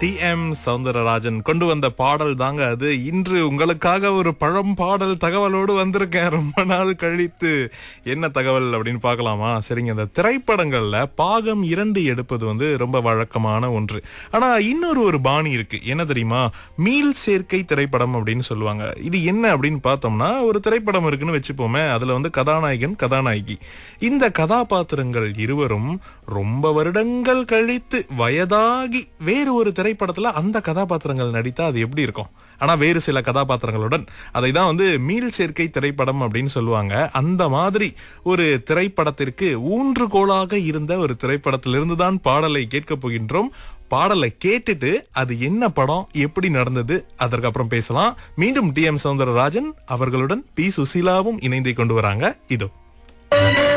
D M Soundararajan கொண்டு வந்த பாடல் தாங்க அது இன்று உங்களுக்காக ஒரு பழம் பாடல் தகவலோடு வந்திருக்கேன் ரொம்ப நாள் கழித்து என்ன தகவல் அப்படின்னு பார்க்கலாமா சரிங்க இந்த திரைப்படங்கள்ல பாகம் இரண்டு எடுப்பது வந்து ரொம்ப வழக்கமான ஒன்று ஆனா இன்னொரு ஒரு பாணி இருக்கு என்ன தெரியுமா மீள் சேர்க்கை திரைப்படம் அப்படின்னு சொல்லுவாங்க இது என்ன அப்படின்னு பார்த்தோம்னா ஒரு திரைப்படம் இருக்குன்னு வச்சுப்போமே அதுல வந்து கதாநாயகன் கதாநாயகி இந்த கதாபாத்திரங்கள் இருவரும் ரொம்ப வருடங்கள் கழித்து வயதாகி வேறு ஒரு திரைப்படத்துல அந்த கதாபாத்திரங்கள் நடித்தா அது எப்படி இருக்கும் ஆனா வேறு சில கதாபாத்திரங்களுடன் அதை தான் வந்து மீள் சேர்க்கை திரைப்படம் அப்படின்னு சொல்லுவாங்க அந்த மாதிரி ஒரு திரைப்படத்திற்கு ஊன்றுகோலாக இருந்த ஒரு திரைப்படத்திலிருந்து தான் பாடலை கேட்க போகின்றோம் பாடலை கேட்டுட்டு அது என்ன படம் எப்படி நடந்தது அதற்கப்புறம் பேசலாம் மீண்டும் டி எம் சவுந்தரராஜன் அவர்களுடன் பி சுசீலாவும் இணைந்து கொண்டு வராங்க இதோ